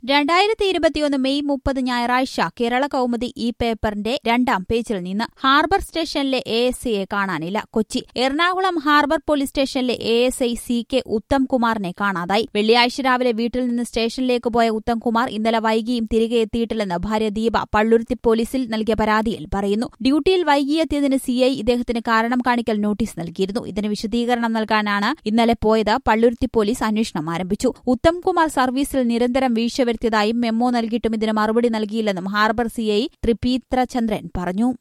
രണ്ടായിരത്തി ഇരുപത്തിയൊന്ന് മെയ് മുപ്പത് ഞായറാഴ്ച കേരള കൗമുദി ഈ പേപ്പറിന്റെ രണ്ടാം പേജിൽ നിന്ന് ഹാർബർ സ്റ്റേഷനിലെ എ എസ് ഐയെ കാണാനില്ല കൊച്ചി എറണാകുളം ഹാർബർ പോലീസ് സ്റ്റേഷനിലെ A S I C K Uttam കുമാറിനെ കാണാതായി വെള്ളിയാഴ്ച രാവിലെ വീട്ടിൽ നിന്ന് സ്റ്റേഷനിലേക്ക് പോയ ഉത്തം കുമാർ ഇന്നലെ വൈകിയും തിരികെ എത്തിയിട്ടില്ലെന്ന് ഭാര്യ ദീപ പള്ളുരുത്തി പോലീസിൽ നൽകിയ പരാതിയിൽ പറയുന്നു ഡ്യൂട്ടിയിൽ വൈകിയെത്തിയതിന് സിഐ ഇദ്ദേഹത്തിന് കാരണം കാണിക്കൽ നോട്ടീസ് നൽകിയിരുന്നു ഇതിന് വിശദീകരണം നൽകാനാണ് ഇന്നലെ പോയത് പള്ളുരുത്തി പോലീസ് അന്വേഷണം ആരംഭിച്ചു ഉത്തം കുമാർ സർവീസിൽ നിരന്തരം വീഴ്ച വരുത്തിയതായും മെമ്മോ നൽകിയിട്ടും ഇതിന് മറുപടി നൽകിയില്ലെന്നും ഹാർബർ സിഐ ത്രിപീത്ര ചന്ദ്രൻ പറഞ്ഞു